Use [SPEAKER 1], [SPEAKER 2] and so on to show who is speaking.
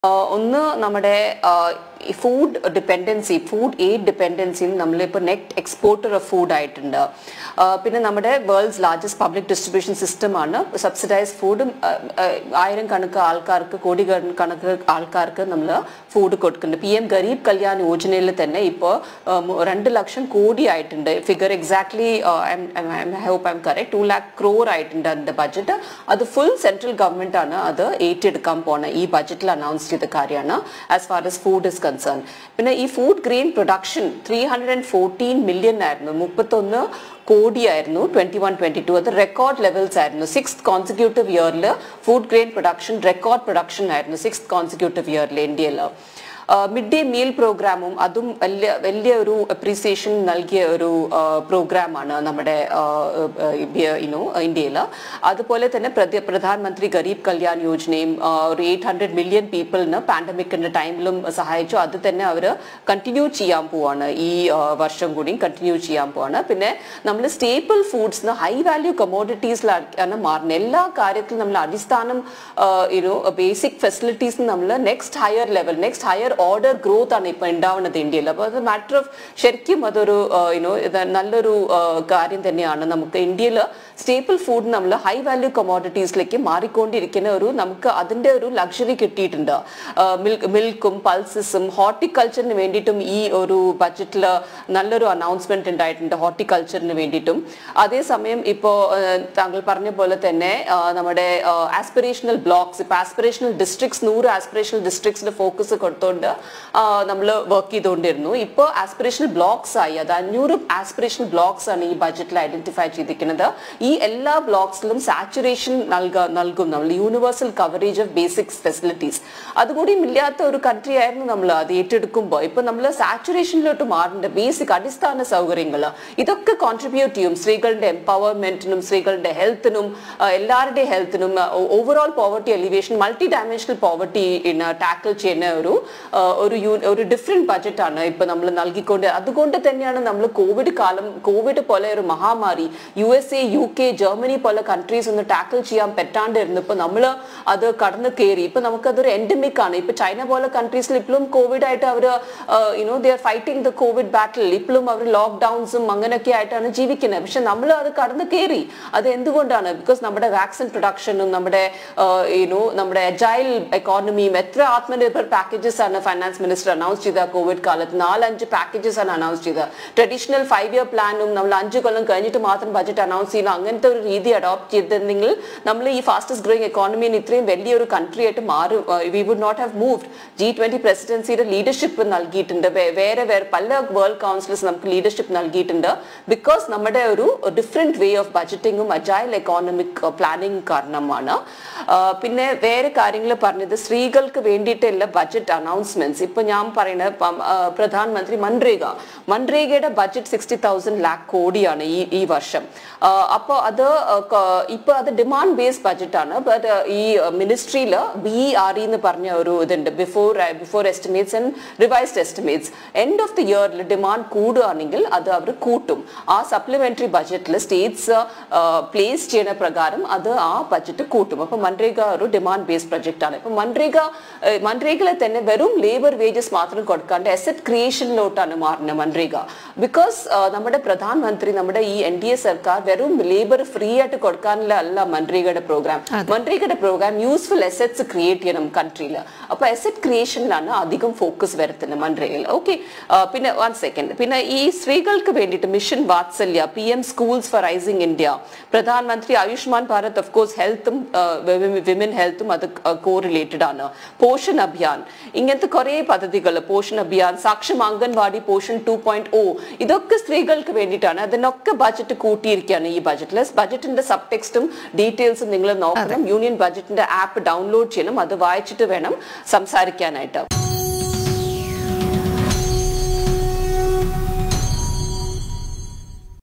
[SPEAKER 1] ആഹ് ഒന്ന് നമ്മുടെ food dependency food aid dependency നമ്മളിപ്പോൾ നെറ്റ് എക്സ്പോർട്ടർ ഓഫ് ഫുഡ് ആയിട്ടുണ്ട് ആഹ് പിന്നെ നമ്മുടെ വേൾഡ്സ് ലാർജസ്റ്റ് പബ്ലിക് ഡിസ്ട്രിബ്യൂഷൻ സിസ്റ്റമാണ് സബ്സിഡൈസ് ഫുഡും ആയിരം കണക്ക് ആൾക്കാർക്ക് കോടി കണ- കണക്ക് ആൾക്കാർക്ക് നമ്മൾ ഫുഡ് കൊടുക്കുന്നുണ്ട് പി എം ഗരീബ് കല്യാൺ യോജനയിൽ തന്നെ ഇപ്പോൾ രണ്ട് ലക്ഷം കോടി ആയിട്ടുണ്ട് figure exactly I hope I'm correct two lakh crore ആയിട്ടുണ്ട് അതിന്റെ ബഡ്ജറ്റ് അത് ഫുൾ സെൻട്രൽ ഗവൺമെന്റ് ആണ് അത് ഏറ്റെടുക്കാൻ പോണ ഈ ബഡ്ജറ്റിൽ അനൗൺസ് ചെയ്ത കാര്യമാണ് as far as food is concern പിന്നെ ഈ food grain production three hundred and fourteen million ആയിരുന്നു മുപ്പത്തൊന്ന് കോടിയായിരുന്നു ട്വന്റി വൺ ട്വന്റി ടു അത് റെക്കോർഡ് ലെവൽസ് ആയിരുന്നു സിക്സ് കോൺസിക്യൂട്ടീവ് ഇയറിൽ food grain production record production ആയിരുന്നു സിക്സ് കോൺസിക്യൂട്ടീവ് ഇയറിൽ ഇന്ത്യയിൽ മിഡ് ഡേ മീൽ പ്രോഗ്രാമും അതും വലിയ വലിയ ഒരു അപ്രീസിയേഷൻ നൽകിയ ഒരു പ്രോഗ്രാമാണ് നമ്മുടെ യുനോ ഇന്ത്യയിൽ അതുപോലെ തന്നെ പ്രധ- പ്രധാനമന്ത്രി ഗരീബ് കല്യാൺ യോജനയും ആ, ഒരു എയ്റ്റ് ഹൺഡ്രഡ് മില്യൺ പീപ്പിളിന് പാൻഡമിക്കിന്റെ ടൈമിലും സഹായിച്ചു അത് തന്നെ അവർ കണ്ടിന്യൂ ചെയ്യാൻ പോവാണ് ഈ ആ, വർഷം കൂടി കണ്ടിന്യൂ ചെയ്യാൻ പോവാണ് പിന്നെ നമ്മൾ സ്റ്റേപ്പിൾ ഫുഡ്സ് ഹൈ വാല്യൂ കമോഡിറ്റീസിലാണ് മാറുന്നത് എല്ലാ കാര്യത്തിലും നമ്മൾ അടിസ്ഥാനം യുനോ ബേസിക് ഫെസിലിറ്റീസ് നമ്മൾ next higher level next higher order growth ആണ് ഇപ്പൊ ഉണ്ടാവുന്നത് ഇന്ത്യയിൽ അപ്പോൾ അത് മാറ്റർ ഓഫ് ശരിക്കും അതൊരു യുനോ നല്ലൊരു ആ, കാര്യം തന്നെയാണ് നമുക്ക് ഇന്ത്യയിൽ സ്റ്റേപ്പിൾ ഫുഡ് നമ്മൾ ഹൈ വാല്യൂ കമോഡിറ്റീസിലേക്ക് മാറിക്കൊണ്ടിരിക്കുന്ന ഒരു നമുക്ക് അതിന്റെ ഒരു ലക്ഷറി കിട്ടിയിട്ടുണ്ട് മിൽക്കും പൾസസും ഹോർട്ടിക്കൾച്ചറിന് വേണ്ടിയിട്ടും ഈ ഒരു ബഡ്ജറ്റിൽ നല്ലൊരു അനൗൺസ്മെന്റ് ഉണ്ടായിട്ടുണ്ട് ഹോർട്ടിക്കൾച്ചറിന് വേണ്ടിയിട്ടും അതേസമയം ഇപ്പോൾ താങ്കൾ പറഞ്ഞ പോലെ തന്നെ ആ, നമ്മുടെ ആസ്പിറേഷണൽ ബ്ലോക്സ് ഇപ്പൊ ആസ്പിറേഷണൽ ഡിസ്ട്രിക്ട്സ് നൂറ് ആസ്പിറേഷണൽ ഡിസ്ട്രിക്ട്സിന്റെ ഫോക്കസ് കൊടുത്തുകൊണ്ട് നമ്മൾ വർക്ക് ചെയ്തുകൊണ്ടിരുന്നു ഇപ്പോൾ ആസ്പിറേഷണൽ ബ്ലോക്സ് ആയി അത് അഞ്ഞൂറ് ആസ്പിറേഷണൽ ബ്ലോക്സ് ആണ് ഈ ബഡ്ജറ്റിൽ ഐഡന്റിഫൈ ചെയ്തിരിക്കുന്നത് ഈ എല്ലാ ബ്ലോക്സിലും സാച്ചുറേഷൻ നൽക നൽകും നമ്മൾ universal coverage of basics facilities അതുകൂടിയും ഇല്ലാത്ത ഒരു കൺട്രി ആയിരുന്നു നമ്മൾ അത് ഏറ്റെടുക്കുമ്പോൾ ഇപ്പൊ നമ്മൾ സാച്ചുറേഷനിലോട്ട് മാറേണ്ട ബേസിക് അടിസ്ഥാന സൗകര്യങ്ങൾ ഇതൊക്കെ കോൺട്രിബ്യൂട്ട് ചെയ്യും സ്ത്രീകളുടെ എംപവർമെന്റിനും സ്ത്രീകളുടെ ഹെൽത്തിനും എല്ലാവരുടെയും ഹെൽത്തിനും overall poverty elevation multi dimensional poverty tackle ചെയ്യുന്ന ഒരു ആ, ഒരു യു- ഒരു ഡിഫറെന്റ് ബഡ്ജറ്റ് ആണ് ഇപ്പൊ നമ്മൾ നൽകിക്കൊണ്ട് അതുകൊണ്ട് തന്നെയാണ് നമ്മൾ കോവിഡ് കാലം കോവിഡ് പോലെ ഒരു മഹാമാരി U S A U K Germany പോലെ കൺട്രീസ് ഒന്ന് ടാക്കിൾ ചെയ്യാൻ പറ്റാണ്ട് ഇരുന്നപ്പോൾ നമ്മൾ അത് കടന്നു കയറി ഇപ്പൊ നമുക്കതൊരു എൻഡമിക് ആണ് ഇപ്പൊ ചൈന പോലെ കൺട്രീസിൽ ഇപ്പോഴും കോവിഡ് ആയിട്ട് അവർ you know they are fighting the Covid battle ഇപ്പോഴും അവർ ലോക്ക്ഡൌൺസും അങ്ങനെയൊക്കെ ആയിട്ടാണ് ജീവിക്കുന്നത് പക്ഷെ നമ്മൾ അത് കടന്നു കയറി അത് എന്തുകൊണ്ടാണ് ബിക്കോസ് നമ്മുടെ വാക്സിൻ പ്രൊഡക്ഷനും നമ്മുടെ യുനോ നമ്മുടെ അജൈൽ എക്കോണമിയും എത്ര ആത്മനിർഭർ പാക്കേജസ് ആണ് ഫൈനാൻസ് മിനിസ്റ്റർ അനൗൺസ് ചെയ്ത കോവിഡ് കാലത്ത് നാലഞ്ച് പാക്കേജസ് ആണ് അനൗൺസ് ചെയ്തത് ട്രഡീഷണൽ ഫൈവ് ഇയർ പ്ലാനും നമ്മൾ അഞ്ച് കൊല്ലം കഴിഞ്ഞിട്ട് മാത്രം ബജറ്റ് അനൗൺസ് ചെയ്യുന്ന അങ്ങനത്തെ ഒരു രീതി അഡോപ്റ്റ് ചെയ്തിരുന്നെങ്കിൽ നമ്മൾ ഈ ഫാസ്റ്റസ്റ്റ് ഗ്രോയിങ് എക്കോണമിയിൽ ഇത്രയും വലിയൊരു കൺട്രി ആയിട്ട് മാറും we would not have moved G twenty പ്രസിഡൻസിയുടെ ലീഡർഷിപ്പ് നൽകിയിട്ടുണ്ട് വേ- വേറെ വേറെ പല വേൾഡ് കൗൺസിൽസ് നമുക്ക് ലീഡർഷിപ്പ് നൽകിയിട്ടുണ്ട് ബിക്കോസ് നമ്മുടെ ഒരു ഡിഫറെന്റ് വേ ഓഫ് ബജറ്റിംഗും അജൈൽ എക്കോണമിക് പ്ലാനിങ് കാരണമാണ് ആ, പിന്നെ വേറെ കാര്യങ്ങൾ പറഞ്ഞത് സ്ത്രീകൾക്ക് വേണ്ടിയിട്ടുള്ള ബജറ്റ് അനൗൺസ്മെന്റ്സ് ഇപ്പൊ ഞാൻ പറയുന്നത് പം- ആ, പ്രധാനമന്ത്രി മൻരേഗ മൻരേഗയുടെ ബജറ്റ് സിക്സ്റ്റി തൗസൻഡ് ലാക്ക് കോടിയാണ് ഈ ഈ വർഷം അപ്പോൾ അത് ആ, ക- ഇപ്പൊ അത് ഡിമാൻഡ് ബേസ്ഡ് ബജറ്റ് ആണ് ബട്ട് ഈ മിനിസ്ട്രിയിൽ ബി ആർ എന്ന് പറഞ്ഞ ഒരു ഇതുണ്ട് before before estimates and revised estimates end of the ഇയറിൽ ഡിമാൻഡ് കൂടുകയാണെങ്കിൽ അത് അവർ കൂട്ടും ആ സപ്ലിമെന്ററി ബജറ്റിൽ സ്റ്റേറ്റ്സ് പ്ലേസ് ചെയ്യുന്ന പ്രകാരം അത് ആ ബജറ്റ് കൂട്ടും അപ്പൊ മൻരേഗ ഒരു ഡിമാൻഡ് ബേസ്ഡ് പ്രൊജക്ട് ആണ് ഇപ്പൊ മൻരേഗ ഏഹ്, മൻരേഗയിലെ തന്നെ വെറും ലേബർ വേജസ് മാത്രം കൊടുക്കാണ്ട് അസറ്റ് ക്രിയേഷനിലോട്ടാണ് മാറുന്നത് മൻരേഗ ബിക്കോസ് നമ്മുടെ പ്രധാനമന്ത്രി നമ്മുടെ ഈ എൻ ഡി എ സർക്കാർ വെറും ലേബർ ഫ്രീ ആയിട്ട് കൊടുക്കാനുള്ള അല്ല മൻരേഗയുടെ പ്രോഗ്രാം മൻരേഗയുടെ പ്രോഗ്രാം യൂസ്ഫുൾ അസറ്റ്സ് ക്രിയേറ്റ് ചെയ്യണം കൺട്രിയിൽ അപ്പൊ അസറ്റ് ക്രിയേഷനിലാണ് അധികം ഫോക്കസ് വരുത്തുന്നത് മൻരേഗയിൽ ഓക്കെ പിന്നെ വൺ സെക്കൻഡ് പിന്നെ ഈ സ്ത്രീകൾക്ക് വേണ്ടിയിട്ട് mission Vatsalya P M schools for rising India പ്രധാനമന്ത്രി ആയുഷ്മാൻ ഭാരത് ഓഫ് കോഴ്സ് ഹെൽത്തും വിമൻ ഹെൽത്തും അത് കോ റിലേറ്റഡ് ആണ് പോഷൻ അഭിയാൻ ഇങ്ങനത്തെ കുറെ പദ്ധതികൾ Poshan Abhiyan Saksham anganwadi Poshan two point O ഇതൊക്കെ സ്ത്രീകൾക്ക് വേണ്ടിയിട്ടാണ് അതിനൊക്കെ ബജറ്റ് കൂട്ടിയിരിക്കുകയാണ് ഈ ബജറ്റിൽ ബജറ്റിന്റെ സബ് ടെക്സ്റ്റും ഡീറ്റെയിൽസും നിങ്ങൾ നോക്കണം യൂണിയൻ ബജറ്റിന്റെ ആപ്പ് ഡൗൺലോഡ് ചെയ്യണം അത് വായിച്ചിട്ട് വേണം സംസാരിക്കാനായിട്ട്